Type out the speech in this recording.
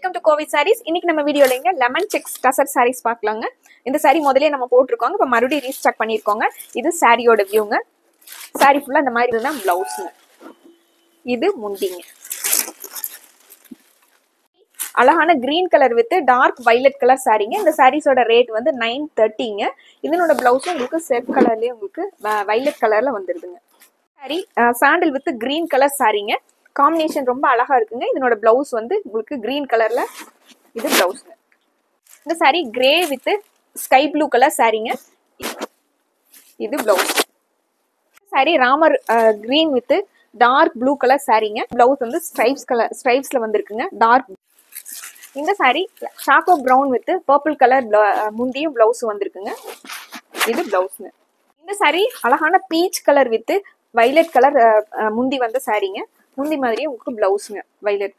welcome to Kovai saris இன்னைக்கு நம்ம வீடியோல இங்க லெமன் செக்ஸ் டசர் சாரீஸ் பார்க்கலாங்க இந்த saree முதல்லயே நம்ம போட்டிருக்கோங்க இப்போ மறுபடியும் ரீஸ்டாக் பண்ணியிருக்கோங்க இது சாரியோட வியூங்க saree ஃபுல்லா இந்த மாதிரி இருந்தால் பிளவுஸுங்க இது முந்திங்க அழகான green colour with dark violet colour சாரீங்க இந்த சாரீஸோட ரேட் வந்து நைன் தேர்ட்டிங்க இதனோட பிளவுஸும் உங்களுக்கு செஃப் கலர்லயே உங்களுக்கு violet கலர்ல வந்துருதுங்க sari sandal with green colour சாரீங்க காம்பினேஷன் ரொம்ப அழகா இருக்குங்க இதனோட பிளவுஸ் வந்து உங்களுக்கு கிரீன் கலர்ல இது பிளவுஸ்ங்க இந்த sari grey with sky blue colour சாரீங்க இது blouse sari Ramar green with dark blue colour சாரீங்க பிளவுஸ் வந்து ஸ்ட்ரைப்ஸ் கலர் ஸ்ட்ரைப்ஸ்ல வந்திருக்குங்க டார்க் இந்த sari choco brown with purple colour முந்தியும் பிளவுஸும் வந்திருக்குங்க இது பிளவுஸ்ங்க இந்த சாரி அழகான peach colour with violet colour முந்தி வந்த சாரீங்க முந்தி மாதிரியே உங்களுக்கு பிளவுஸுங்க வைலட்